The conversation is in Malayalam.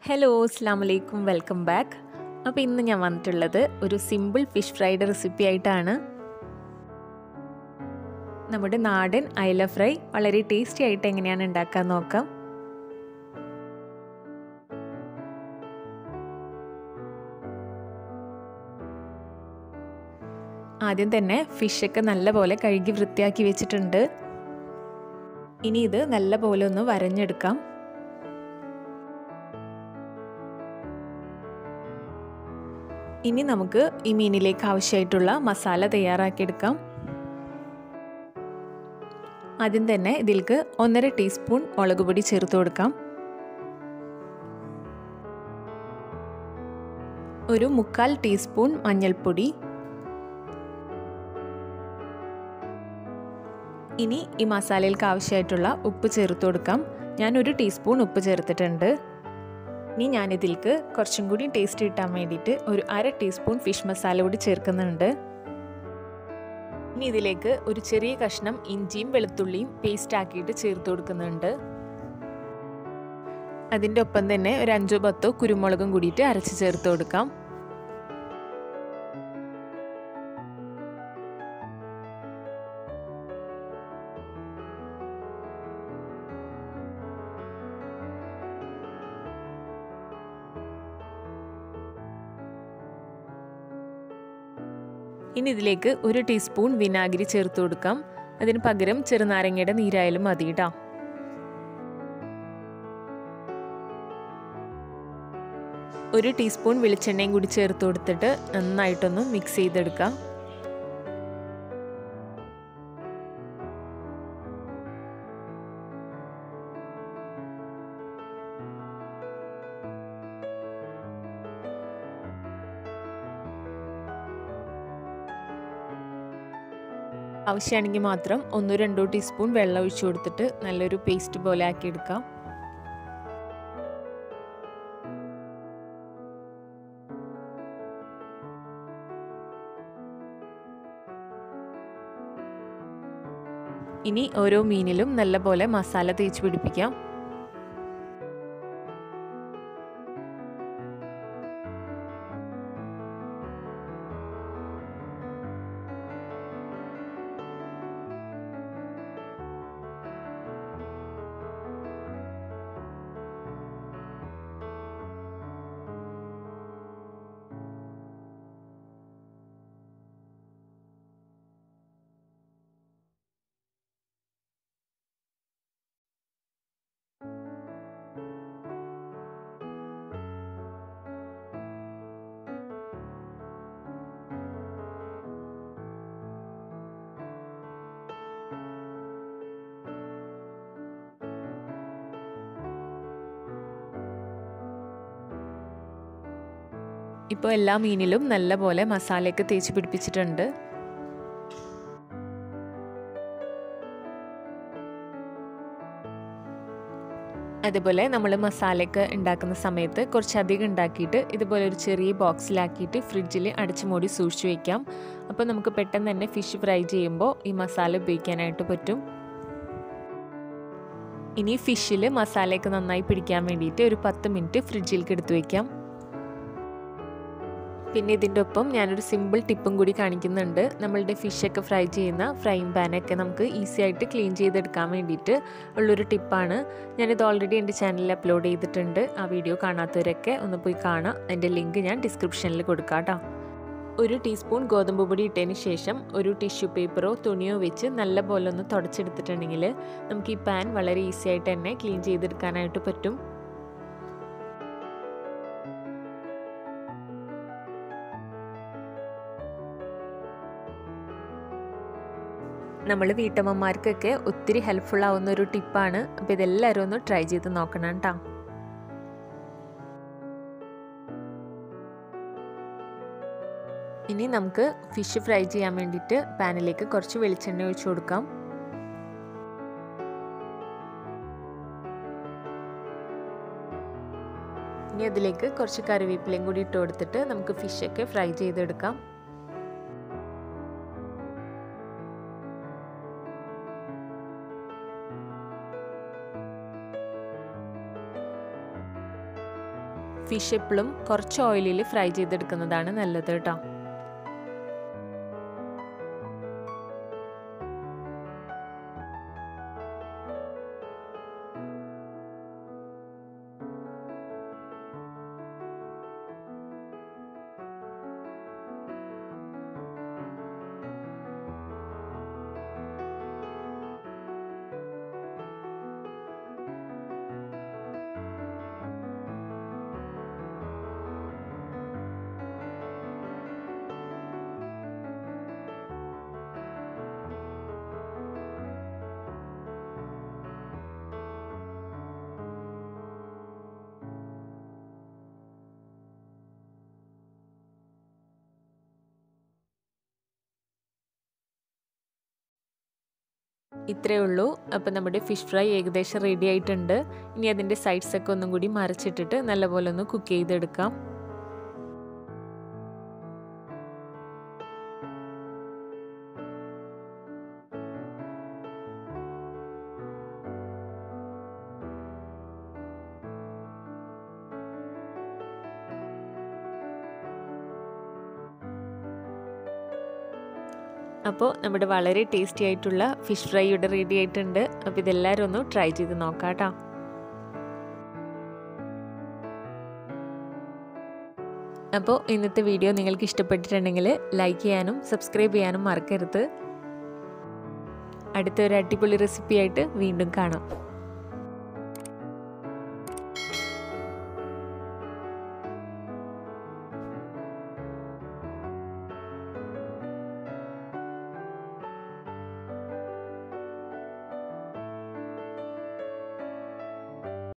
ഹലോ അസ്സാം വലൈക്കും വെൽക്കം ബാക്ക് അപ്പോൾ ഇന്ന് ഞാൻ വന്നിട്ടുള്ളത് ഒരു സിമ്പിൾ ഫിഷ് ഫ്രൈഡ് റെസിപ്പി ആയിട്ടാണ് നമ്മുടെ നാടൻ അയല ഫ്രൈ വളരെ ടേസ്റ്റി ആയിട്ട് എങ്ങനെയാണ് ഉണ്ടാക്കാൻ നോക്കാം ആദ്യം തന്നെ ഫിഷൊക്കെ നല്ലപോലെ കഴുകി വൃത്തിയാക്കി വെച്ചിട്ടുണ്ട് ഇനി ഇത് നല്ലപോലെ ഒന്ന് വരഞ്ഞെടുക്കാം ഇനി നമുക്ക് ഈ മീനിലേക്ക് ആവശ്യമായിട്ടുള്ള മസാല തയ്യാറാക്കിയെടുക്കാം ആദ്യം തന്നെ ഇതിലേക്ക് ഒന്നര ടീസ്പൂൺ മുളക് പൊടി ചേർത്ത് കൊടുക്കാം ഒരു മുക്കാൽ ടീസ്പൂൺ മഞ്ഞൾപ്പൊടി ഇനി ഈ മസാലയിലേക്ക് ആവശ്യമായിട്ടുള്ള ഉപ്പ് ചേർത്ത് കൊടുക്കാം ഞാൻ ഒരു ടീസ്പൂൺ ഉപ്പ് ചേർത്തിട്ടുണ്ട് ഇനി ഞാനിതിലേക്ക് കുറച്ചും കൂടി ടേസ്റ്റ് കിട്ടാൻ വേണ്ടിയിട്ട് ഒരു അര ടീസ്പൂൺ ഫിഷ് മസാല കൂടി ചേർക്കുന്നുണ്ട് ഇനി ഇതിലേക്ക് ഒരു ചെറിയ കഷ്ണം ഇഞ്ചിയും വെളുത്തുള്ളിയും പേസ്റ്റ് ആക്കിയിട്ട് ചേർത്ത് കൊടുക്കുന്നുണ്ട് അതിൻ്റെ ഒപ്പം തന്നെ ഒരു അഞ്ചോ പത്തോ കുരുമുളകും കൂടിയിട്ട് അരച്ച് ചേർത്ത് കൊടുക്കാം ഇനി ഇതിലേക്ക് ഒരു ടീസ്പൂൺ വിനാഗിരി ചേർത്ത് കൊടുക്കാം അതിന് പകരം ചെറുനാരങ്ങയുടെ നീരായാലും മതി കേട്ടോ ഒരു ടീസ്പൂൺ വെളിച്ചെണ്ണയും കൂടി ചേർത്ത് കൊടുത്തിട്ട് നന്നായിട്ടൊന്ന് മിക്സ് ചെയ്തെടുക്കാം ആവശ്യമാണെങ്കിൽ മാത്രം ഒന്നോ രണ്ടോ ടീസ്പൂൺ വെള്ളം ഒഴിച്ചു കൊടുത്തിട്ട് നല്ലൊരു പേസ്റ്റ് പോലെ ആക്കിയെടുക്കാം ഇനി ഓരോ മീനിലും നല്ലപോലെ മസാല തേച്ച് പിടിപ്പിക്കാം ഇപ്പോൾ എല്ലാ മീനിലും നല്ലപോലെ മസാലയൊക്കെ തേച്ച് പിടിപ്പിച്ചിട്ടുണ്ട് അതുപോലെ നമ്മൾ മസാലയൊക്കെ ഉണ്ടാക്കുന്ന സമയത്ത് കുറച്ചധികം ഉണ്ടാക്കിയിട്ട് ഇതുപോലെ ഒരു ചെറിയ ബോക്സിലാക്കിയിട്ട് ഫ്രിഡ്ജിൽ അടച്ചു മൂടി സൂക്ഷിച്ചു വയ്ക്കാം അപ്പോൾ നമുക്ക് പെട്ടെന്ന് തന്നെ ഫിഷ് ഫ്രൈ ചെയ്യുമ്പോൾ ഈ മസാല ഉപയോഗിക്കാനായിട്ട് പറ്റും ഇനി ഫിഷിൽ മസാലയൊക്കെ നന്നായി പിടിക്കാൻ വേണ്ടിയിട്ട് ഒരു പത്ത് മിനിറ്റ് ഫ്രിഡ്ജിലേക്ക് എടുത്തു വയ്ക്കാം പിന്നെ ഇതിൻ്റെ ഒപ്പം ഞാനൊരു സിമ്പിൾ ടിപ്പും കൂടി കാണിക്കുന്നുണ്ട് നമ്മളുടെ ഫിഷൊക്കെ ഫ്രൈ ചെയ്യുന്ന ഫ്രൈങ് പാനൊക്കെ നമുക്ക് ഈസി ആയിട്ട് ക്ലീൻ ചെയ്തെടുക്കാൻ വേണ്ടിയിട്ട് ഉള്ളൊരു ടിപ്പാണ് ഞാനിത് ഓൾറെഡി എൻ്റെ ചാനലിൽ അപ്ലോഡ് ചെയ്തിട്ടുണ്ട് ആ വീഡിയോ കാണാത്തവരൊക്കെ ഒന്ന് പോയി കാണാം അതിൻ്റെ ലിങ്ക് ഞാൻ ഡിസ്ക്രിപ്ഷനിൽ കൊടുക്കാം കേട്ടോ ഒരു ടീസ്പൂൺ ഗോതമ്പ് പൊടി ഇട്ടതിന് ശേഷം ഒരു ടിഷ്യൂ പേപ്പറോ തുണിയോ വെച്ച് നല്ല പോലെ ഒന്ന് തുടച്ചെടുത്തിട്ടുണ്ടെങ്കിൽ നമുക്ക് ഈ പാൻ വളരെ ഈസി ആയിട്ട് തന്നെ ക്ലീൻ ചെയ്തെടുക്കാനായിട്ട് പറ്റും നമ്മൾ വീട്ടമ്മമാർക്കൊക്കെ ഒത്തിരി ഹെൽപ്ഫുൾ ആവുന്ന ഒരു ടിപ്പാണ് അപ്പോൾ ഇതെല്ലാവരും ഒന്ന് ട്രൈ ചെയ്ത് നോക്കണം കേട്ടോ ഇനി നമുക്ക് ഫിഷ് ഫ്രൈ ചെയ്യാൻ വേണ്ടിയിട്ട് പാനിലേക്ക് കുറച്ച് വെളിച്ചെണ്ണ ഒഴിച്ചു കൊടുക്കാം ഇനി അതിലേക്ക് കുറച്ച് കറിവേപ്പിലയും കൂടി ഇട്ട് കൊടുത്തിട്ട് നമുക്ക് ഫിഷൊക്കെ ഫ്രൈ ചെയ്തെടുക്കാം ഫിഷ് എപ്പോഴും കുറച്ച് ഓയിലിൽ ഫ്രൈ ചെയ്തെടുക്കുന്നതാണ് നല്ലത് കേട്ടോ ഇത്രയേ ഉള്ളൂ അപ്പോൾ നമ്മുടെ ഫിഷ് ഫ്രൈ ഏകദേശം റെഡി ആയിട്ടുണ്ട് ഇനി അതിൻ്റെ സൈഡ്സൊക്കെ ഒന്നും കൂടി മറിച്ചിട്ടിട്ട് നല്ലപോലെ ഒന്ന് കുക്ക് ചെയ്തെടുക്കാം അപ്പോൾ നമ്മുടെ വളരെ ടേസ്റ്റി ആയിട്ടുള്ള ഫിഷ് ഫ്രൈ ഇവിടെ റെഡി ആയിട്ടുണ്ട് അപ്പോൾ ഇതെല്ലാവരും ഒന്ന് ട്രൈ ചെയ്ത് നോക്കാം കേട്ടോ അപ്പോൾ ഇന്നത്തെ വീഡിയോ നിങ്ങൾക്ക് ഇഷ്ടപ്പെട്ടിട്ടുണ്ടെങ്കിൽ ലൈക്ക് ചെയ്യാനും സബ്സ്ക്രൈബ് ചെയ്യാനും മറക്കരുത് അടുത്തൊരു അടിപൊളി റെസിപ്പിയായിട്ട് വീണ്ടും കാണാം